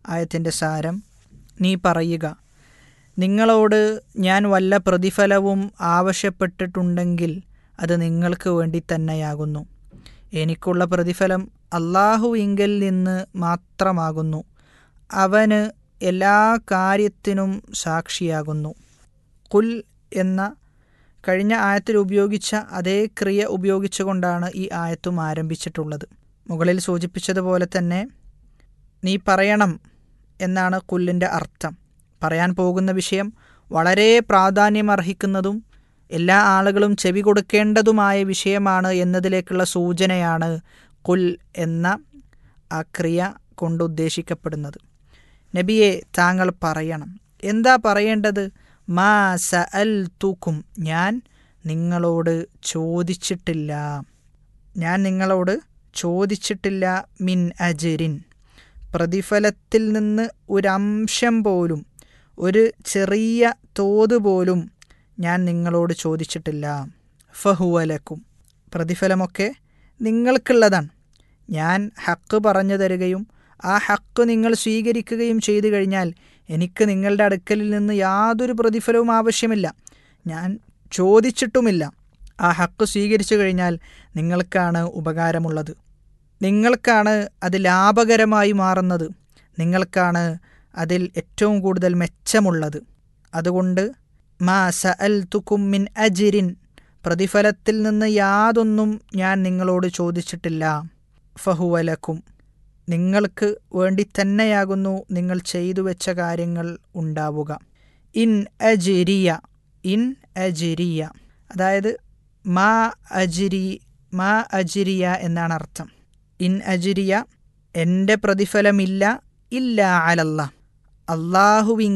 ആയത്തിൻ്റെ സാരം നീ പറയുക നിങ്ങളോട് ഞാൻ വല്ല പ്രതിഫലവും ആവശ്യപ്പെട്ടിട്ടുണ്ടെങ്കിൽ അത് നിങ്ങൾക്ക് വേണ്ടി തന്നെയാകുന്നു എനിക്കുള്ള പ്രതിഫലം അള്ളാഹുവിങ്കിൽ നിന്ന് മാത്രമാകുന്നു അവന് എല്ലാ കാര്യത്തിനും സാക്ഷിയാകുന്നു കുൽ എന്ന കഴിഞ്ഞ ആയത്തിൽ ഉപയോഗിച്ച അതേ ക്രിയ ഉപയോഗിച്ചുകൊണ്ടാണ് ഈ ആയത്തും ആരംഭിച്ചിട്ടുള്ളത് മുകളിൽ സൂചിപ്പിച്ചതുപോലെ തന്നെ നീ പറയണം എന്നാണ് കുല്ലിൻ്റെ അർത്ഥം പറയാൻ പോകുന്ന വിഷയം വളരെ പ്രാധാന്യമർഹിക്കുന്നതും എല്ലാ ആളുകളും ചെവി കൊടുക്കേണ്ടതുമായ വിഷയമാണ് എന്നതിലേക്കുള്ള സൂചനയാണ് കുൽ എന്ന ആ ക്രിയ കൊണ്ട് ഉദ്ദേശിക്കപ്പെടുന്നത് നബിയെ താങ്കൾ പറയണം എന്താ പറയേണ്ടത് മാ സ അൽ തൂക്കും ഞാൻ നിങ്ങളോട് ചോദിച്ചിട്ടില്ല ഞാൻ നിങ്ങളോട് ചോദിച്ചിട്ടില്ല മിൻ അജിരിൻ പ്രതിഫലത്തിൽ നിന്ന് ഒരംശം പോലും ഒരു ചെറിയ തോത് പോലും ഞാൻ നിങ്ങളോട് ചോദിച്ചിട്ടില്ല ഫഹുവലക്കും പ്രതിഫലമൊക്കെ നിങ്ങൾക്കുള്ളതാണ് ഞാൻ ഹക്ക് പറഞ്ഞു തരികയും ആ ഹക്ക് നിങ്ങൾ സ്വീകരിക്കുകയും ചെയ്തു കഴിഞ്ഞാൽ എനിക്ക് നിങ്ങളുടെ അടുക്കലിൽ നിന്ന് യാതൊരു പ്രതിഫലവും ആവശ്യമില്ല ഞാൻ ചോദിച്ചിട്ടുമില്ല ആ ഹക്ക് സ്വീകരിച്ചു കഴിഞ്ഞാൽ നിങ്ങൾക്കാണ് ഉപകാരമുള്ളത് നിങ്ങൾക്കാണ് അത് ലാഭകരമായി മാറുന്നത് നിങ്ങൾക്കാണ് അതിൽ ഏറ്റവും കൂടുതൽ മെച്ചമുള്ളത് അതുകൊണ്ട് മാ സ അൽ തുക്കും മിൻ അജിരിൻ പ്രതിഫലത്തിൽ നിന്ന് യാതൊന്നും ഞാൻ നിങ്ങളോട് ചോദിച്ചിട്ടില്ല ഫഹുവലക്കും നിങ്ങൾക്ക് വേണ്ടി തന്നെയാകുന്നു നിങ്ങൾ ചെയ്തു വെച്ച കാര്യങ്ങൾ ഉണ്ടാവുക ഇൻ അജിരിയ ഇൻ അജിരിയ അതായത് മാ അജിരി മാ അജിരിയ എന്നാണ് അർത്ഥം ഇൻ അജിരിയ എൻ്റെ പ്രതിഫലമില്ല ഇല്ല അലല്ല അള്ളാഹുവിൻ